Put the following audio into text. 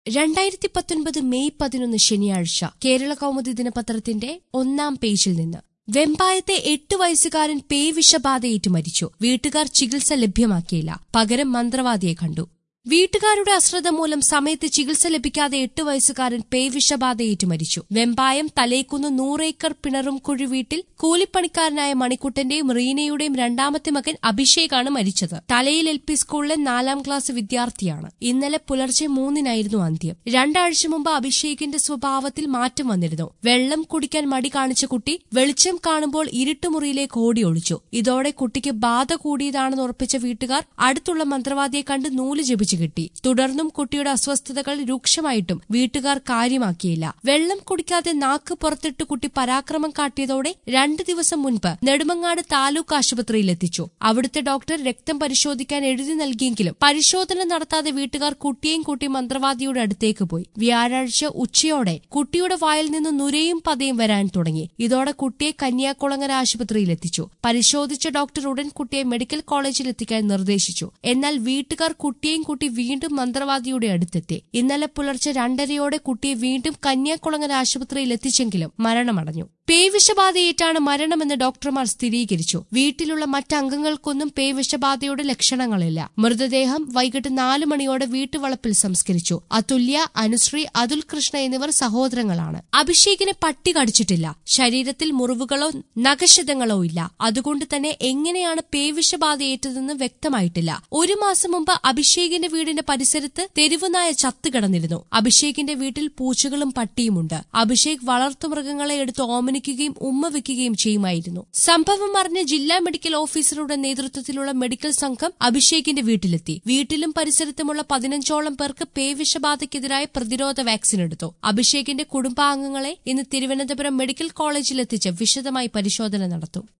രണ്ടായിരത്തി പത്തൊൻപത് മെയ് പതിനൊന്ന് ശനിയാഴ്ച കേരള കൗമുദി ദിനപത്രത്തിന്റെ ഒന്നാം പേജിൽ നിന്ന് വെമ്പായത്തെ എട്ട് വയസ്സുകാരൻ പേവിഷബാധയേറ്റ് മരിച്ചു വീട്ടുകാർ ചികിത്സ ലഭ്യമാക്കിയില്ല പകരം മന്ത്രവാദിയെ കണ്ടു വീട്ടുകാരുടെ അശ്രദ്ധ മൂലം സമയത്ത് ചികിത്സ ലഭിക്കാതെ എട്ട് വയസ്സുകാരൻ പേവിഷബാധയേറ്റ് മരിച്ചു വെമ്പായം തലേക്കുന്ന് നൂറേക്കർ പിണറുംകുഴി വീട്ടിൽ കൂലിപ്പണിക്കാരനായ മണിക്കുട്ടന്റെയും റീനയുടെയും രണ്ടാമത്തെ മകൻ അഭിഷേകാണ് മരിച്ചത് തലയിൽ എൽ പി സ്കൂളിലെ നാലാം ക്ലാസ് വിദ്യാർത്ഥിയാണ് ഇന്നലെ പുലർച്ചെ മൂന്നിനായിരുന്നു അന്ത്യം രണ്ടാഴ്ച മുമ്പ് അഭിഷേകിന്റെ സ്വഭാവത്തിൽ മാറ്റം വന്നിരുന്നു വെള്ളം കുടിക്കാൻ മടി കാണിച്ച കുട്ടി വെളിച്ചം കാണുമ്പോൾ ഇരുട്ടുമുറിയിലേക്ക് ഓടി ഒളിച്ചു ഇതോടെ കുട്ടിക്ക് ബാധ കൂടിയതാണെന്ന് ഉറപ്പിച്ച വീട്ടുകാർ അടുത്തുള്ള മന്ത്രവാദിയെ കണ്ട് നൂല് ജപിച്ചു കിട്ടി തുടർന്നും കുട്ടിയുടെ അസ്വസ്ഥതകൾ രൂക്ഷമായിട്ടും വീട്ടുകാർ കാര്യമാക്കിയില്ല വെള്ളം കുടിക്കാതെ നാക്ക് പുറത്തിട്ട് കുട്ടി പരാക്രമം കാട്ടിയതോടെ രണ്ടു ദിവസം മുൻപ് നെടുമങ്ങാട് താലൂക്ക് ആശുപത്രിയിലെത്തിച്ചു അവിടുത്തെ ഡോക്ടർ രക്തം പരിശോധിക്കാൻ എഴുതി നൽകിയെങ്കിലും പരിശോധന നടത്താതെ വീട്ടുകാർ കുട്ടിയെയും കൂട്ടി മന്ത്രവാദിയുടെ അടുത്തേക്ക് പോയി വ്യാഴാഴ്ച ഉച്ചയോടെ കുട്ടിയുടെ വായിൽ നിന്ന് നുരയും പതയും വരാൻ തുടങ്ങി ഇതോടെ കുട്ടിയെ കന്യാകുളങ്ങര ആശുപത്രിയിലെത്തിച്ചു പരിശോധിച്ച ഡോക്ടർ ഉടൻ കുട്ടിയെ മെഡിക്കൽ കോളേജിൽ എത്തിക്കാൻ നിർദ്ദേശിച്ചു എന്നാൽ വീട്ടുകാർ കുട്ടിയെയും കുട്ടി വീണ്ടും മന്ത്രവാദിയുടെ അടുത്തെത്തി ഇന്നലെ പുലർച്ചെ രണ്ടരയോടെ കുട്ടിയെ വീണ്ടും കന്യാകുളങ്ങര ആശുപത്രിയിൽ എത്തിച്ചെങ്കിലും മരണമടഞ്ഞു പേവിഷബാധയേറ്റാണ് മരണമെന്ന് ഡോക്ടർമാർ സ്ഥിരീകരിച്ചു വീട്ടിലുള്ള മറ്റംഗങ്ങൾക്കൊന്നും പേവിഷബാധയുടെ ലക്ഷണങ്ങളില്ല മൃതദേഹം വൈകിട്ട് നാലു മണിയോടെ വീട്ടുവളപ്പിൽ സംസ്കരിച്ചു അതുല്യ അനുശ്രീ അതുൽ കൃഷ്ണ എന്നിവർ സഹോദരങ്ങളാണ് അഭിഷേകിനെ പട്ടി കടിച്ചിട്ടില്ല ശരീരത്തിൽ മുറിവുകളോ നഖശതങ്ങളോ ഇല്ല അതുകൊണ്ട് തന്നെ എങ്ങനെയാണ് പേവിഷബാധയേറ്റതെന്ന് വ്യക്തമായിട്ടില്ല ഒരു മാസം മുമ്പ് അഭിഷേകിന്റെ വീടിന്റെ പരിസരത്ത് തെരുവുനായ ചത്തുകിടന്നിരുന്നു അഭിഷേകിന്റെ വീട്ടിൽ പൂച്ചകളും പട്ടിയുമുണ്ട് അഭിഷേക് വളർത്തുമൃഗങ്ങളെ എടുത്ത് ഓമനിക്കുകയും ഉമ്മ വെക്കുകയും ചെയ്യുമായിരുന്നു സംഭവം അറിഞ്ഞ ജില്ലാ മെഡിക്കൽ ഓഫീസറുടെ നേതൃത്വത്തിലുള്ള മെഡിക്കൽ സംഘം അഭിഷേകിന്റെ വീട്ടിലെത്തി വീട്ടിലും പരിസരത്തുമുള്ള പതിനഞ്ചോളം പേർക്ക് പേവിഷബാധയ്ക്കെതിരായ പ്രതിരോധ വാക്സിൻ എടുത്തു അഭിഷേകിന്റെ കുടുംബാംഗങ്ങളെ ഇന്ന് തിരുവനന്തപുരം മെഡിക്കൽ കോളേജിലെത്തിച്ച് വിശദമായി പരിശോധന നടത്തും